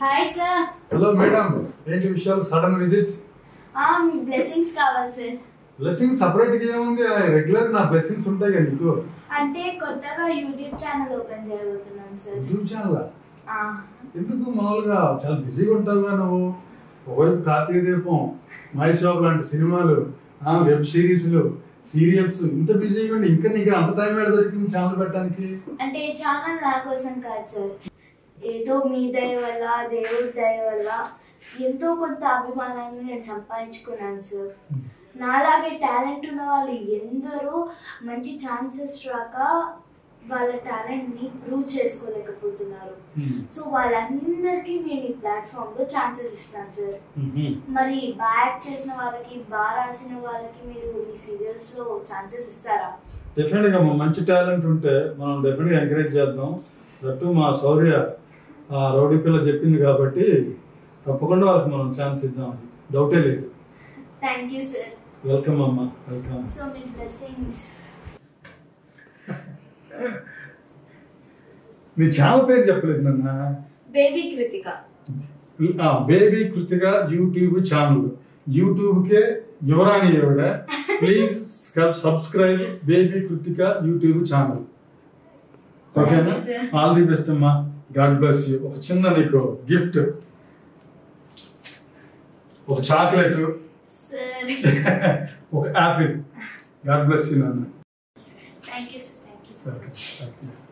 Hi sir hello madam ఏంటి విషయాలు sudden visit మీ బ్లెస్సింగ్స్ కావాలి సార్ బ్లెస్సింగ్ సపరేట్ గా ఏముంది రెగ్యులర్ నా బ్లెస్సింగ్స్ ఉంటాయి కదా నీకు అంటే కొత్తగా యూట్యూబ్ ఛానల్ ఓపెన్ చేయబోతున్నాను సార్ యూట్యూబ్ ఛానల్ ఆ, ఎందుకు మామూలుగా చాలా బిజీగా ఉంటావుగా నువ్వు ఒకవైపు కార్తీక దీపం మై షాప్ లాంటి సినిమాలు ఆ వెబ్ సిరీస్లు సీరియల్స్ ఇంత బిజీగా ఉండి ఇంకా నీకు అంత టైం ఎక్కడ దొరికింది ఛానల్ పెట్టడానికి అంటే ఛానల్ నా కోసం కాదు సార్ ఏదో మీ దయ వల్ల దేవుడి దయ వల్ల ఎంతో కొంత అభిమానాన్ని నేను సంపాదించుకున్నాను సార్ నాలాగే టాలెంట్ ఉన్న వాళ్ళు ఎందరో మంచి ఛాన్సెస్ రాక వాళ్ళ టాలెంట్ని ప్రూవ్ చేసుకోలేకపోతున్నారు సో వాళ్ళందరికీ నేను ఈ ప్లాట్ఫామ్లో ఛాన్సెస్ ఇస్తాను సార్ మరి బాగా యాక్ట్ చేసిన వాళ్ళకి బాగా రాసిన వాళ్ళకి మీరు మీ సీరియల్స్ లో ఛాన్సెస్ ఇస్తారా డెఫినెట్ గా మా మంచి టాలెంట్ ఉంటే మనం డెఫినెట్ గా ఎంకరేజ్ చేద్దాం దట్టు మా శౌర్య ఆ రౌడీ పిల్ల చెప్పింది కాబట్టి తప్పకుండా వాళ్ళకి మనం ఛాన్స్ ఇద్దాం అది డౌటే లేదు థ్యాంక్ యూ సార్ వెల్కమ్ అమ్మా వెల్కమ్ సో మీ బ్లెస్సింగ్స్ నీ ఛానల్ పేరు చెప్పలేదు నాన్న baby Krithika baby Krithika YouTube channel యూట్యూబ్కే యువరాణి ఎవడ please subscribe baby Krithika YouTube channel ఓకేనా Thank you, sir. All the best అమ్మా గాడ్ బ్లెస్ యూ ఒక చిన్న నీకు గిఫ్ట్ ఒక చాక్లెట్ సార్ ఒక యాపిల్ గాడ్ బ్లెస్ యూ నాన్న thank you sir thank you సరే థ్యాంక్ యూ